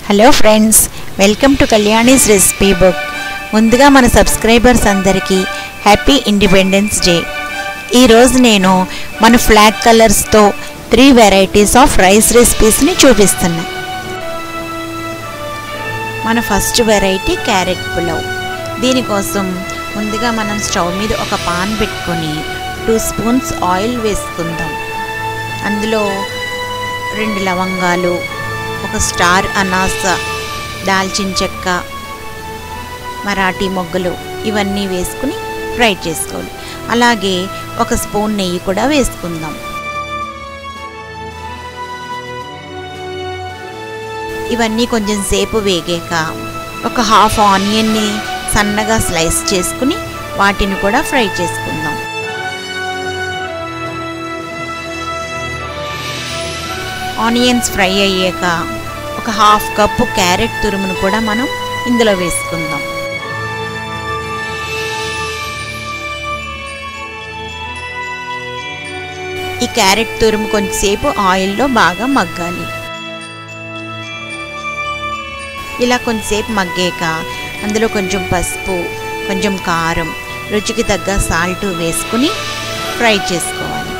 Hello friends welcome to Kalyani's recipe book ముందుగా మన subscribers అందరికీ హ్యాపీ ఇండిపెండెన్స్ డే ఈరోజు నేను మన ఫ్లాగ్ కలర్స్తో త్రీ వెరైటీస్ ఆఫ్ రైస్ రెసిపీస్ని చూపిస్తున్నా మన ఫస్ట్ వెరైటీ క్యారెట్ పులావ్ దీనికోసం ముందుగా మనం స్టవ్ మీద ఒక పాన్ పెట్టుకొని టూ స్పూన్స్ ఆయిల్ వేసుకుందాం అందులో రెండు లవంగాలు ఒక స్టార్ అనాస దాల్చిన చెక్క మరాఠీ మొగ్గలు ఇవన్నీ వేసుకుని ఫ్రై చేసుకోవాలి అలాగే ఒక స్పూన్ నెయ్యి కూడా వేసుకుందాం ఇవన్నీ కొంచెం సేపు వేగాక ఒక హాఫ్ ఆనియన్ని సన్నగా స్లైస్ చేసుకుని వాటిని కూడా ఫ్రై చేసుకుందాం ఆనియన్స్ ఫ్రై అయ్యాక ఒక హాఫ్ కప్పు క్యారెట్ తురుమును కూడా మనం ఇందులో వేసుకుందాం ఈ క్యారెట్ తురుము కొంచెంసేపు ఆయిల్లో బాగా మగ్గాలి ఇలా కొంచెంసేపు మగ్గాక అందులో కొంచెం పసుపు కొంచెం కారం రుచికి తగ్గ సాల్ట్ వేసుకుని ఫ్రై చేసుకోవాలి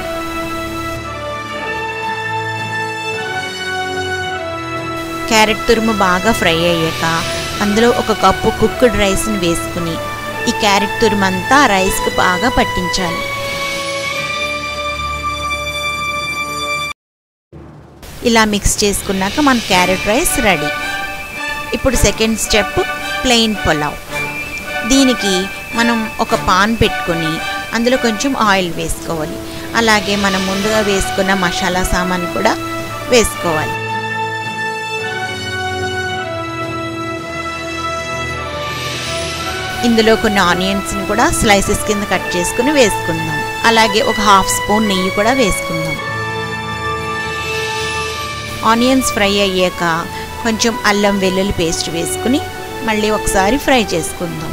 క్యారెట్ తురుము బాగా ఫ్రై అయ్యాక అందులో ఒక కప్పు కుక్డ్ రైస్ని వేసుకుని ఈ క్యారెట్ తురుము అంతా రైస్కి బాగా పట్టించాలి ఇలా మిక్స్ చేసుకున్నాక మన క్యారెట్ రైస్ రెడీ ఇప్పుడు సెకండ్ స్టెప్ ప్లెయిన్ పులావ్ దీనికి మనం ఒక పాన్ పెట్టుకొని అందులో కొంచెం ఆయిల్ వేసుకోవాలి అలాగే మనం ముందుగా వేసుకున్న మసాలా సామాన్ కూడా వేసుకోవాలి ఇందులో కొన్ని ఆనియన్స్ని కూడా స్లైసెస్ కింద కట్ చేసుకుని వేసుకుందాం అలాగే ఒక హాఫ్ స్పూన్ నెయ్యి కూడా వేసుకుందాం ఆనియన్స్ ఫ్రై అయ్యాక కొంచెం అల్లం వెల్లుల్లి పేస్ట్ వేసుకుని మళ్ళీ ఒకసారి ఫ్రై చేసుకుందాం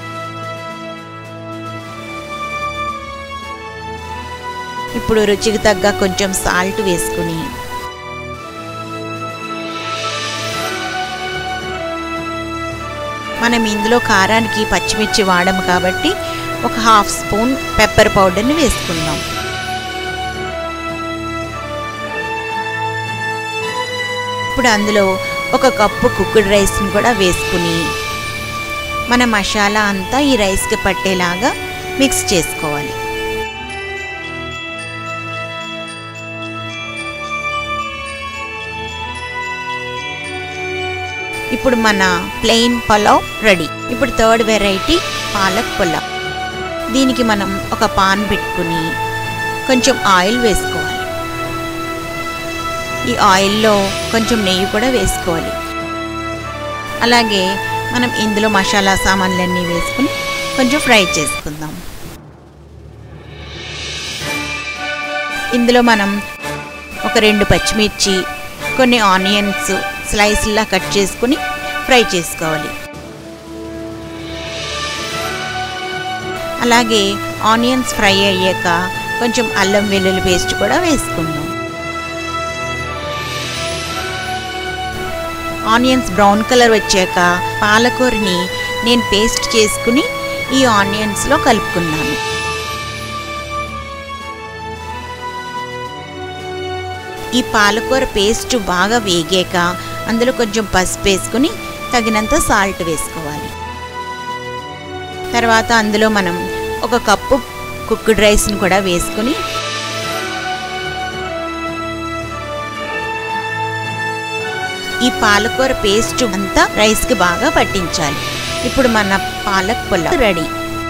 ఇప్పుడు రుచికి తగ్గ కొంచెం సాల్ట్ వేసుకుని మనం ఇందులో కారానికి పచ్చిమిర్చి వాడము కాబట్టి ఒక హాఫ్ స్పూన్ పెప్పర్ పౌడర్ని వేసుకుందాం ఇప్పుడు అందులో ఒక కప్పు కుక్కుడ్ రైస్ని కూడా వేసుకుని మన మసాలా అంతా ఈ రైస్కి పట్టేలాగా మిక్స్ చేసుకోవాలి ఇప్పుడు మన ప్లెయిన్ పులావ్ రెడీ ఇప్పుడు థర్డ్ వెరైటీ పాలక్ పులావ్ దీనికి మనం ఒక పాన్ పెట్టుకుని కొంచెం ఆయిల్ వేసుకోవాలి ఈ ఆయిల్లో కొంచెం నెయ్యి కూడా వేసుకోవాలి అలాగే మనం ఇందులో మసాలా సామాన్లన్నీ వేసుకుని కొంచెం ఫ్రై చేసుకుందాం ఇందులో మనం ఒక రెండు పచ్చిమిర్చి కొన్ని ఆనియన్స్ స్లైస్లా కట్ చేసుకుని ఫ్రై చేసుకోవాలి అలాగే ఆనియన్స్ ఫ్రై అయ్యాక కొంచెం అల్లం వెల్లుల్లి పేస్ట్ కూడా వేసుకుందాం ఆనియన్స్ బ్రౌన్ కలర్ వచ్చాక పాలకూరని నేను పేస్ట్ చేసుకుని ఈ ఆనియన్స్లో కలుపుకున్నాను ఈ పాలకూర పేస్ట్ బాగా వేగాక అందులో కొంచెం పసుపు వేసుకుని తగినంత సాల్ట్ వేసుకోవాలి తర్వాత అందులో మనం ఒక కప్పు కుక్డ్ రైస్ని కూడా వేసుకుని ఈ పాలకూర పేస్ట్ అంతా రైస్కి బాగా పట్టించాలి ఇప్పుడు మన పాలక్ పులావ్ రెడీ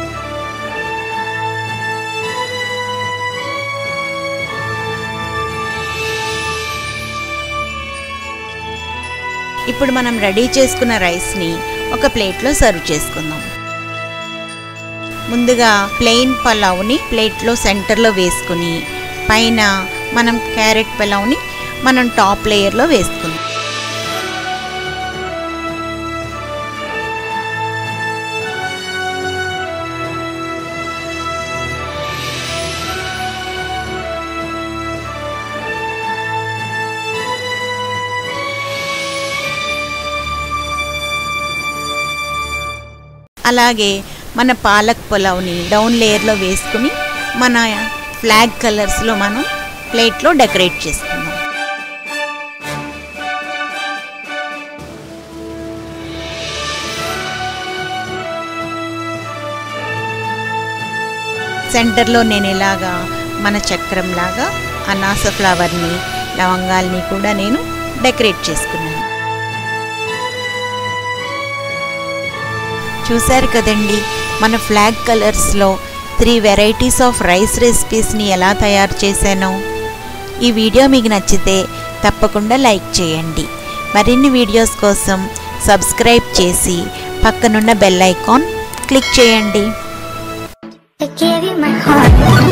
ఇప్పుడు మనం రెడీ చేసుకున్న రైస్ని ఒక ప్లేట్లో సర్వ్ చేసుకుందాం ముందుగా ప్లెయిన్ పలావ్ని ప్లేట్లో సెంటర్లో వేసుకుని పైన మనం క్యారెట్ పలావ్ని మనం టాప్ లేయర్లో వేసుకుందాం అలాగే మన పాలక్ పులావ్ని డౌన్ లేయర్లో వేసుకుని మన ఫ్లాగ్ కలర్స్లో మనం ప్లేట్లో డెకరేట్ చేసుకుందాం సెంటర్లో నేను ఇలాగా మన చక్రం లాగా అనాస ఫ్లవర్ని లవంగాల్ని కూడా నేను డెకరేట్ చేసుకున్నాను చూశారు కదండి మన ఫ్లాగ్ కలర్స్లో త్రీ వెరైటీస్ ఆఫ్ రైస్ రెసిపీస్ని ఎలా తయారు చేశానో ఈ వీడియో మీకు నచ్చితే తప్పకుండా లైక్ చేయండి మరిన్ని వీడియోస్ కోసం సబ్స్క్రైబ్ చేసి పక్కనున్న బెల్ ఐకాన్ క్లిక్ చేయండి I gave you my heart.